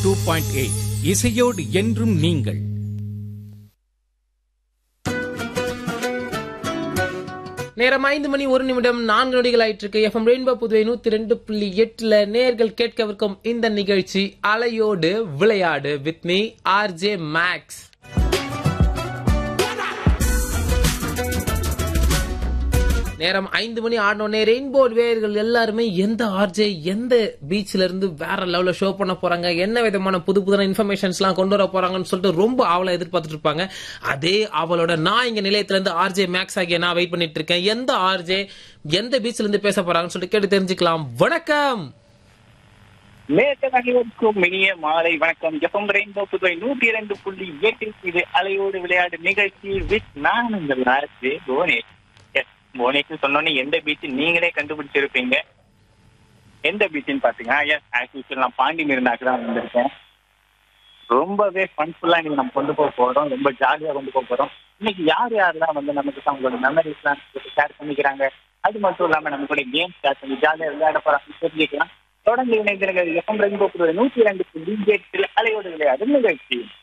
two point eight இசையோடு என்றும் நீங்கள் நேரம் ஐந்து மணி ஒரு நிமிடம் நான்கு நொடிகள் ஆயிட்டு இருக்கு எஃப்எம் ரெயின்போ புதுவை நூத்தி ரெண்டு புள்ளி எட்டுல நேர்கள் கேட்கவிருக்கும் இந்த நிகழ்ச்சி அலையோடு விளையாடு வித் மீ ஆர்ஜே மேக்ஸ் நேரம் ஐந்து மணி ஆடனோடனே ரெயின்போ வேர்கள் எல்லாருமே எந்த ஆர்ஜே எந்த பீச்ல இருந்து வேற லெவல்ல ஷோ பண்ண போறாங்க என்ன விதமான புது புதுன இன்ஃபர்மேஷன்ஸ் எல்லாம் கொண்டு வர போறாங்கன்னு சொல்லிட்டு ரொம்ப ஆவலை எதிர்பார்த்துட்டு இருப்பாங்க அதே அவளோட நான் இங்க நிலையத்துல இருந்து ஆர்ஜே மேக்ஸ் ஆகிய நான் வெயிட் பண்ணிட்டு இருக்கேன் எந்த ஆர்ஜே எந்த பீச்ல இருந்து பேச போறாங்கன்னு சொல்லிட்டு கேட்டு தெரிஞ்சுக்கலாம் வணக்கம் நேற்று அனைவருக்கும் இனிய மாலை வணக்கம் எஃப்எம் ரெயின்போ புதுவை நூத்தி இரண்டு புள்ளி எட்டில் இது அலையோடு விளையாடு நிகழ்ச்சி வித் நான் உங்கள் ஆர்ஜே புவனேஷ் எஸ் புவனேஷ் சொன்னோன்னே எந்த பீச் நீங்களே கண்டுபிடிச்சிருப்பீங்க எந்த பீச்னு பாத்தீங்கன்னா எஸ் ஆஸ் யூஸ்வல் நான் பாண்டி மெரினாக்கு தான் வந்திருக்கேன் ரொம்பவே ஃபன்ஃபுல்லா இன்னைக்கு நம்ம கொண்டு போக போறோம் ரொம்ப ஜாலியா கொண்டு போக போறோம் இன்னைக்கு யார் யாரெல்லாம் வந்து நமக்கு அவங்களோட மெமரிஸ்லாம் ஷேர் பண்ணிக்கிறாங்க அது மட்டும் இல்லாம நம்ம கூட கேம் ஷேர் பண்ணி ஜாலியா விளையாட போறாங்க தெரிஞ்சுக்கலாம் தொடர்ந்து இணைந்திருங்கள் எஃப்எம் ரெயின்போ புதுவை நூத்தி இரண்டு புள்ளி எட்டில் அலையோடு விளையாடு நிகழ்ச்சி